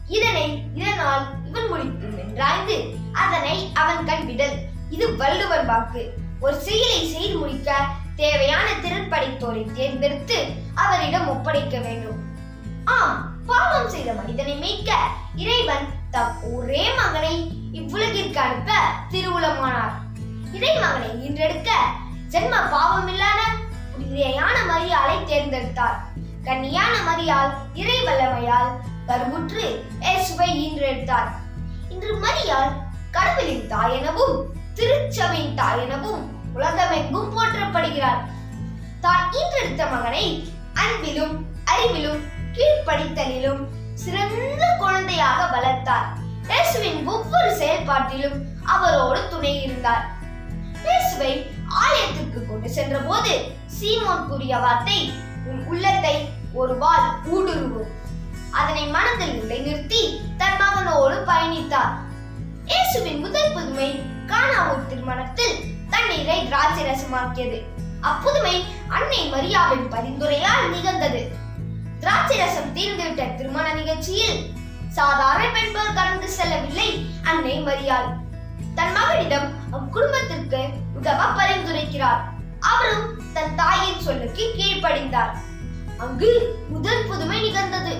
இதனை இதனால் இவன் முடிக்கும் என்றாய்ந்து அதனை அவன் கண் விடல் இது வள்ளுவர் வாக்கு ஒரு செயலை செய்து முடிக்க தேவையான திறன் படைத்தோரை தேர்ந்தெடுத்து அவரிடம் ஒப்படைக்க வேண்டும் ஆம் பாவம் செய்த மனிதனை மீட்க இறைவன் தம் ஒரே மகனை இவ்வுலகிற்கு அனுப்ப திருவுளமானார் இறைமகனை ஈன்றெடுக்க ஜென்ம பாவமில்லாத புனிதையான மரியாளை தேர்ந்தெடுத்தார் கன்னியான மரியாள் இறை வல்லமையால் கருவுற்று இயேசுவை ஈன்றெடுத்தார் இன்று மரியாள் கடவுளின் தாயெனவும் திருச்சபையின் தாயெனவும் உலகமெங்கும் போற்றப்படுகிறார் தான் ஈன்றெடுத்த மகனை அன்பிலும் அறிவிலும் கீழ்ப்படித்தலிலும் சிறந்த குழந்தையாக வளர்த்தார் இயேசுவின் ஒவ்வொரு செயல்பாட்டிலும் அவரோடு துணை இருந்தார் இயேசுவை ஆலயத்திற்கு கொண்டு சென்ற போது சீமோன் கூறிய வார்த்தை உன் உள்ளத்தை ஒரு வாள் ஊடுருவும் அதனை மனதில் நிலைநிறுத்தி தன் மகனோடு பயணித்தார் இயேசுவின் முதல் புதுமை கானாவூர் திருமணத்தில் தண்ணீரை திராட்சை ரசமாக்கியது அப்புதுமை அன்னை மரியாவின் பரிந்துரையால் நிகழ்ந்தது திராட்சை ரசம் தீர்ந்துவிட்ட திருமண நிகழ்ச்சியில் சாதாரண பெண்கள் கடந்து செல்லவில்லை அன்னை மரியாள் தன் மகனிடம் அக்குடும்பத்திற்கு உதவ பரிந்துரைக்கிறார் அவரும் தன் தாயின் சொல்லுக்கு கீழ்ப்படிந்தார் அங்கு முதல் புதுமை நிகழ்ந்தது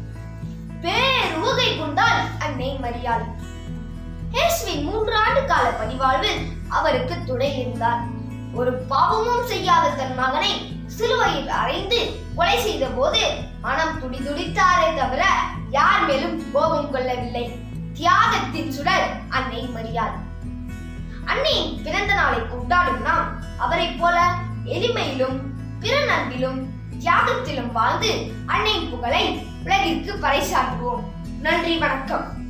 பேருகை கொண்டாள் அன்னை மரியாள் இயேசுவின் மூன்று ஆண்டு கால பணிவாழ்வில் அவருக்கு துணை இருந்தார் ஒரு பாவமும் செய்யாத தன் மகனை சிலுவையில் அறைந்து கொலை செய்த போது மனம் துடிதுடித்தாரே தவிர யார் மேலும் கோபம் கொள்ளவில்லை தியாகத்தின் சுடர் அன்னை மரியாள் அன்னையின் பிறந்த நாளை கொண்டாடும் நாம் அவரைப் போல எளிமையிலும் பிற நன்பிலும் தியாகத்திலும் வாழ்ந்து அன்னையின் புகழை உலகிற்கு பறைசாற்றுவோம் நன்றி வணக்கம்